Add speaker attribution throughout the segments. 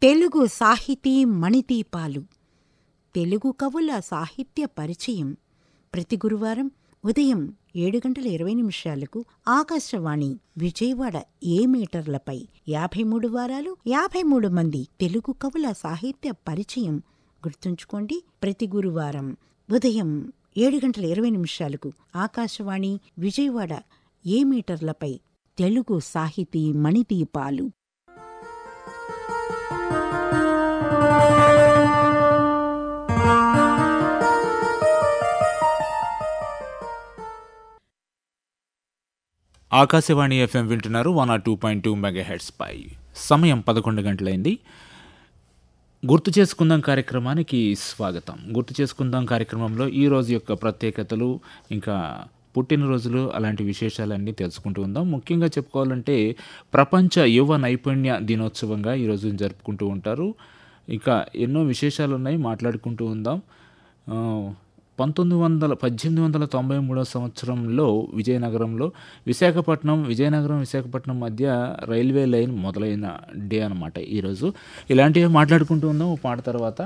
Speaker 1: తెలుగు సాహితీ మణిదీపాలు తెలుగు కవుల సాహిత్య పరిచయం ప్రతి గురువారం ఉదయం ఏడు గంటల ఇరవై నిమిషాలకు ఆకాశవాణి విజయవాడ ఏ మీటర్లపై యాభై మూడు వారాలు యాభై మూడు మంది తెలుగు కవుల సాహిత్య పరిచయం గుర్తుంచుకోండి ప్రతి గురువారం ఉదయం ఏడు గంటల ఇరవై నిమిషాలకు ఆకాశవాణి విజయవాడ ఏ మీటర్లపై తెలుగు సాహితీ మణిదీపాలు
Speaker 2: ఆకాశవాణి ఎఫ్ఎం వింటున్నారు వన్ ఆర్ two point two mega hertz పై సమయం పదకొండు గంటలైంది గుర్తు చేసుకుందాం కార్యక్రమానికి స్వాగతం గుర్తు చేసుకుందాం కార్యక్రమంలో ఈ రోజు యొక్క ప్రత్యేకతలు ఇంకా పుట్టినరోజులు అలాంటి విశేషాలన్నీ తెలుసుకుంటూ ఉందాం ముఖ్యంగా చెప్పుకోవాలంటే ప్రపంచ యువ నైపుణ్య దినోత్సవంగా ఈరోజు జరుపుకుంటూ ఉంటారు ఇంకా ఎన్నో విశేషాలు ఉన్నాయి మాట్లాడుకుంటూ ఉందాం ఆ, పంతొమ్మిది వందల పద్దెనిమిది వందల తొంభై మూడో సంవత్సరంలో విజయనగరంలో విశాఖపట్నం విజయనగరం విశాఖపట్నం మధ్య రైల్వే లైన్ మొదలైన డే అనమాట ఈరోజు ఇలాంటివి మాట్లాడుకుంటూ ఉందాం ఒక పాట తర్వాత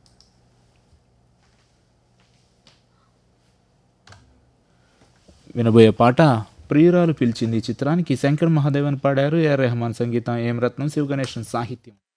Speaker 2: వినబోయే పాట ప్రియురాలు పిలిచింది ఈ చిత్రానికి శంకర్ మహాదేవన్ పాడారు ఏఆర్ రెహమాన్ సంగీతం ఏం రత్నం శివ గణేషన్ సాహిత్యం